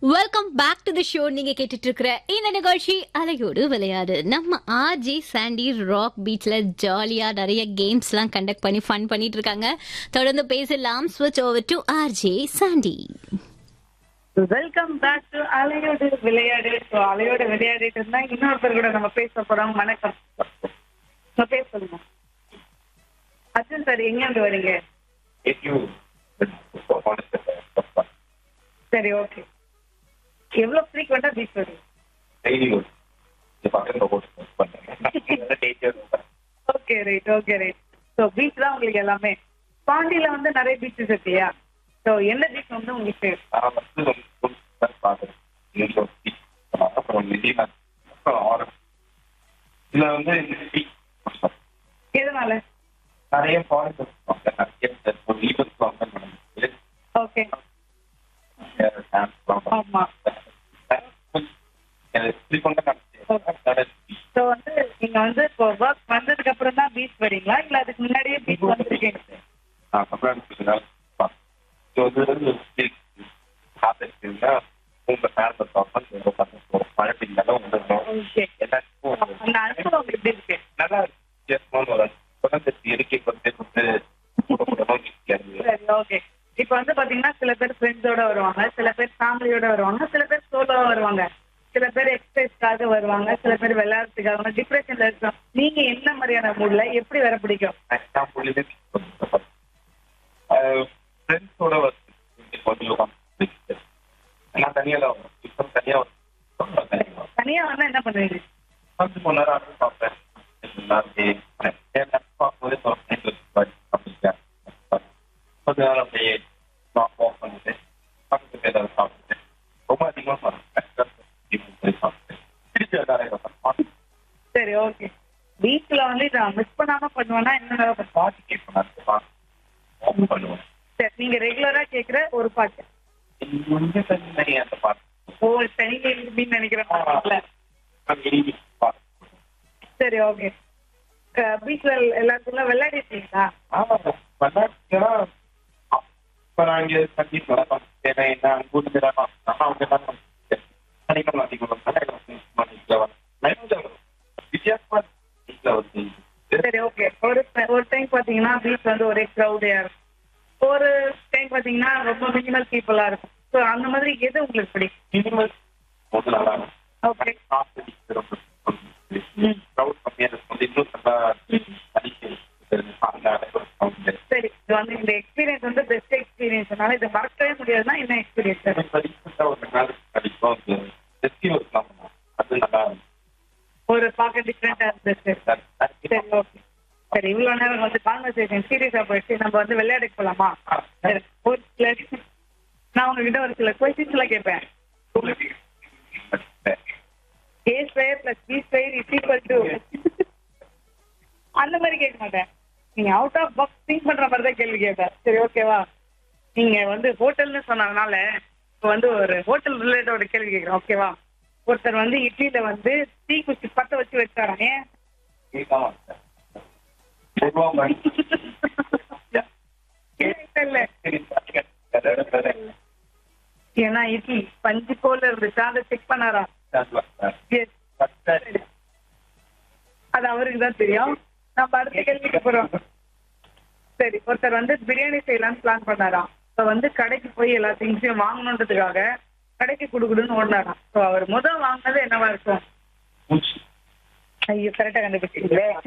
Welcome back to the show நீங்க கேட்டுட்டு இருக்கிற இந்த நிகழ்ச்சி அலையோடு விளையாடு நம்ம ஆர்ஜி சாண்டி ராக் பீச்ல ஜாலியா நிறைய கேம்ஸ் எல்லாம் கண்டக்ட் பண்ணி ஃபன் பண்ணிட்டு இருக்காங்க தொடர்ந்து பேசலாம் ஸ்விட்ச் over to RJ Sandy welcome back to அலையோடு விளையாடு ஸோ அலையோடு விளையாடிட்டு இருந்தா இன்னொருத்தர் கூட நம்ம பேச போறோம் வணக்கம் உங்க பேர் சொல்லுங்க அர்ஜுன் சார் எங்க இருந்து வரீங்க if you honest சரி ஓகே எவ்வளவு ஃப்ரீக்வெண்டா பீச் வருது daily work இந்த பக்கத்துல போட்டு பண்ணுங்க teacher okay right okay right so beach தான் உங்களுக்கு எல்லாமே பாண்டியில வந்து நிறைய பீச்சஸ் இருக்குயா ஸோ எந்த பீச் வந்து உங்களுக்கு நான் வந்து ஒரு பார்த்தேன் இங்க ஒரு beach. அப்புறம் விஜய் அப்புறம் ஆரம் இதுல வந்து இந்த beach எதனால நிறைய ஃபாரின் நிறைய ஒரு ஈவென்ட் நடந்தது ஓகே டான்ஸ் ஆமா ஸோ வந்து நீங்க வந்து இப்போ ஒர்க் வந்ததுக்கு அப்புறம் தான் பீச் வரீங்களா இல்ல அதுக்கு முன்னாடியே பீச் வந்திருக்கீங்க ஓகே அந்த அனுபவம் உங்களுக்கு எப்படி இருக்கு சரி ஓகே இப்போ வந்து பாத்தீங்கன்னா சில பேர் ஃப்ரெண்ட்ஸோட வருவாங்க சில பேர் ஃபேமிலியோட வருவாங்க சில பேர் சோலோவா வருவாங்க சில பேர் எக்ஸசைஸ்க்காக வருவாங்க சில பேர் விளையாடுறதுக்காக டிப்ரெஷன்ல இருக்கோம் நீங்க என்ன மாதிரியான மூட்ல எப்படி வர பிடிக்கும் ஃப்ரெண்ட்ஸோட நான் தனியாக தான் வரேன் இப்போ தனியாக வரேன் தனியாக தனியா வந்தா என்ன பண்ணுவீங்க பத்து மணி நேரம் ஆட்டம் பார்ப்பேன் எல்லாருமே என் நட்பு பார்க்கும்போதே சொல்றேன் கொஞ்ச நேரம் அப்படியே ஆஃப் பண்ணிட்டு பக்கத்துக்கு ஏதாவது சாப்பிட்டு ரொம்ப அதிகமாக சாப்பிட்டேன் திருச்சி நிறைய சரி ஓகே பீச்ல வந்து இதை மிஸ் பண்ணாம பண்ணுவேன்னா என்ன பாட்டு கேட்பேன் ஆஃப் பண்ணுவேன் சரி நீங்க ரெகுலரா கேக்குற ஒரு பாட்டு இங்கே தனி அந்த பாட்டு ஓ தனி அப்படின்னு நினைக்கிற பாட்டுல பாட்டு சரி ஓகே பீச்ல எல்லாத்துக்குள்ள விளையாடிருக்கீங்களா ஆமாம் விளையாட்டுனா இப்போ நான் இங்கே கண்டிப்பாக ஏன்னா என்ன அங்கே ஊருக்கு நம்ம அவங்க தான் சனிக்கிழமை அதிகம் வித்தியாசமா வீட்டில் வந்து சரி ஓகே ஒரு ஒரு டைம் பாத்தீங்கன்னா பீச் வந்து ஒரே க்ரௌடியா இருக்கும் ஒரு டைம் பாத்தீங்கன்னா ரொம்ப மினிமல் பீப்புளா இருக்கும் ஸோ அந்த மாதிரி எது உங்களுக்கு பிடிக்கும் மினிமல் வந்து நல்லா இருக்கும் ஓகே காசு ரொம்ப க்ரௌட் கம்மியாக இருக்கும் இன்னும் நல்லா அடிக்கிறது அந்த அளவுக்கு சரி இது வந்து இந்த எக்ஸ்பீரியன்ஸ் வந்து பெஸ்ட் எக்ஸ்பீரியன்ஸ்னால இதை மறக்கவே முடியாதுன்னா என்ன எக்ஸ்பீரியன்ஸ் ஒரு நாள் கிடைக்கும் ஃபெஸ்டிவல்ஸ்லாம் பண்ணுவோம் அது நல்லா இருக்கும் ஒரு பார்க்க டிஃப்ரெண்டா இருந்துச்சு சரி ஓகே சரி இவ்வளவு நேரம் வந்து கான்வர்சேஷன் சீரியஸா போயிடுச்சு நம்ம வந்து விளையாடுக்கு போலாமா சரி ஒரு சில நான் உங்ககிட்ட ஒரு சில கொஸ்டின்ஸ் எல்லாம் கேட்பேன் A square plus B square is equal to அந்த மாதிரி கேட்க மாட்டேன் நீங்க அவுட் ஆஃப் பாக்ஸ் திங்க் பண்ற மாதிரி தான் கேள்வி கேட்பேன் சரி ஓகேவா நீங்க வந்து ஹோட்டல்னு சொன்னதுனால இப்போ வந்து ஒரு ஹோட்டல் ரிலேட்டோட கேள்வி கேட்குறேன் ஓகேவா ஒருத்தர் வந்து இட்லியில வந்து தீ குச்சி பத்த வச்சு வச்சாராம் ஏன் இல்ல ஏன்னா இட்லி பஞ்சு போல இருந்துச்சு அதை செக் பண்ணாரா Yes. அது அவருக்கு தான் தெரியும் நம்ம அடுத்த கேள்விக்கு போறோம் சரி ஒருத்தர் வந்து பிரியாணி செய்யலாம்னு பிளான் பண்ணாராம் இப்போ வந்து கடைக்கு போய் எல்லா திங்ஸையும் வாங்கணுன்றதுக்காக கடைக்கு குடுக்குடுன்னு ஓடினாராம் ஸோ அவர் முதல் வாங்கினது என்னவா இருக்கும் ஐயோ கரெக்டா கண்டுபிடிச்சிங்களே